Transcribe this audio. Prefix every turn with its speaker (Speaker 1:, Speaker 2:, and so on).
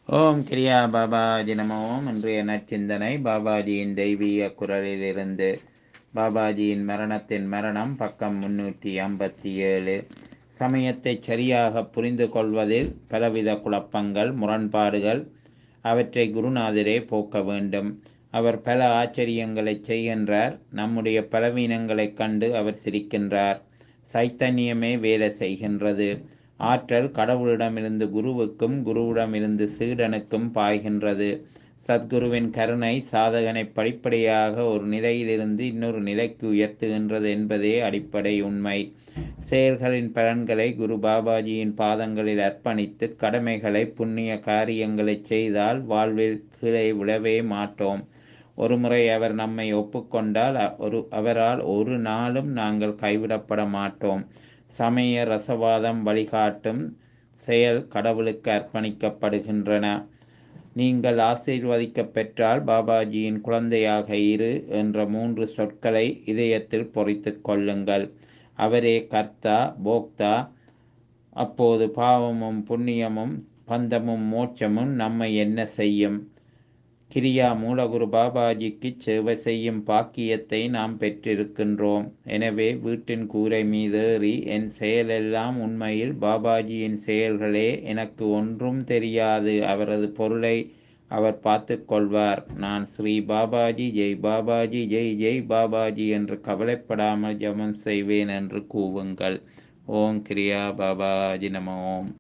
Speaker 1: ஓம் கிரியா பாபாஜி நம ஓம் இன்றைய நச்சிந்தனை பாபாஜியின் தெய்வீக குரலிலிருந்து பாபாஜியின் மரணத்தின் மரணம் பக்கம் முன்னூற்றி ஐம்பத்தி ஏழு சமயத்தை சரியாக புரிந்து கொள்வதில் பலவித குழப்பங்கள் முரண்பாடுகள் அவற்றை குருநாதரே போக்க வேண்டும் அவர் பல ஆச்சரியங்களை செய்கின்றார் நம்முடைய பலவீனங்களைக் கண்டு அவர் சிரிக்கின்றார் சைத்தன்யமே வேலை செய்கின்றது ஆற்றல் கடவுளிடமிருந்து குருவுக்கும் குருவிடமிருந்து சீடனுக்கும் பாய்கின்றது சத்குருவின் கருணை சாதகனை படிப்படியாக ஒரு நிலையிலிருந்து இன்னொரு நிலைக்கு உயர்த்துகின்றது என்பதே அடிப்படை உண்மை செயல்களின் பலன்களை குரு பாபாஜியின் பாதங்களில் அர்ப்பணித்து கடமைகளை புண்ணிய காரியங்களை செய்தால் வாழ்வில் கீழே விழவே மாட்டோம் ஒருமுறை அவர் நம்மை ஒப்புக்கொண்டால் ஒரு அவரால் ஒரு நாளும் நாங்கள் கைவிடப்பட மாட்டோம் சமய ரசவாதம் வழிகாட்டும் செயல் கடவுளுக்கு அர்ப்பணிக்கப்படுகின்றன நீங்கள் ஆசீர்வதிக்க பெற்றால் பாபாஜியின் குழந்தையாக இரு என்ற மூன்று சொற்களை இதயத்தில் பொறித்து கொள்ளுங்கள் அவரே கர்த்தா போக்தா அப்போது பாவமும் புண்ணியமும் பந்தமும் மோட்சமும் நம்மை என்ன செய்யும் கிரியா மூலகுரு பாபாஜிக்கு சேவை செய்யும் பாக்கியத்தை நாம் பெற்றிருக்கின்றோம் எனவே வீட்டின் கூரை மீதேறி என் செயலெல்லாம் உண்மையில் பாபாஜியின் செயல்களே எனக்கு ஒன்றும் தெரியாது அவரது பொருளை அவர் பார்த்து கொள்வார் நான் ஸ்ரீ பாபாஜி ஜெய் பாபாஜி ஜெய் ஜெய் பாபாஜி என்று கவலைப்படாமல் ஜபம் செய்வேன் என்று கூவுங்கள் ஓம் கிரியா பாபாஜி நம ஓம்